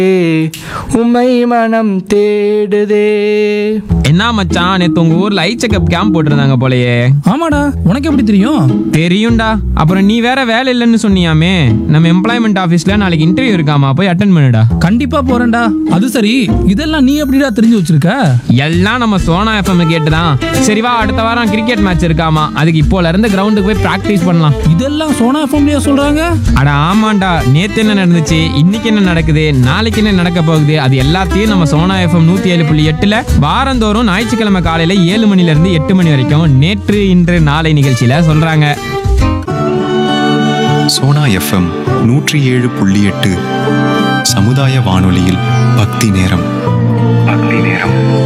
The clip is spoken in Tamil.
உமை மனம் தேடுதே என்ன மச்சான் நேத்து உங்க ஊர்ல ஐ செக்அப் கேம்ப் போட்டிருந்தாங்க போலயே ஆமாடா உனக்கு எப்படி தெரியும் தெரியும்டா அப்புறம் நீ வேற வேலை இல்லைன்னு சொன்னியாமே நம்ம எம்ப்ளாய்மெண்ட் ஆஃபீஸ்ல நாளைக்கு இன்டர்வியூ இருக்காமா போய் அட்டன் பண்ணுடா கண்டிப்பா போறேன்டா அது சரி இதெல்லாம் நீ எப்படிடா தெரிஞ்சு வச்சிருக்க எல்லாம் நம்ம சோனா எஃப்எம் கேட்டுதான் சரி வா அடுத்த வாரம் கிரிக்கெட் மேட்ச் இருக்காமா அதுக்கு இப்போல இருந்து கிரவுண்டுக்கு போய் பிராக்டிஸ் பண்ணலாம் இதெல்லாம் சோனா ஃபேமிலியா சொல்றாங்க அட ஆமாண்டா நேத்து என்ன நடந்துச்சு இன்னைக்கு என்ன நடக்குது நாளைக்கு என்ன நடக்க போகுது அது எல்லாத்தையும் நம்ம சோனா எஃப்எம் நூத்தி ஏழு புள்ளி எட்டுல வாரந்தோறும் ஞாயிற்றுக்கிழமை காலையில ஏழு மணில இருந்து எட்டு மணி வரைக்கும் நேற்று இன்று நாளை நிகழ்ச்சியில சொல்றாங்க சோனா எஃப்எம் நூற்றி ஏழு புள்ளி எட்டு சமுதாய வானொலியில் பக்தி நேரம் பக்தி நேரம்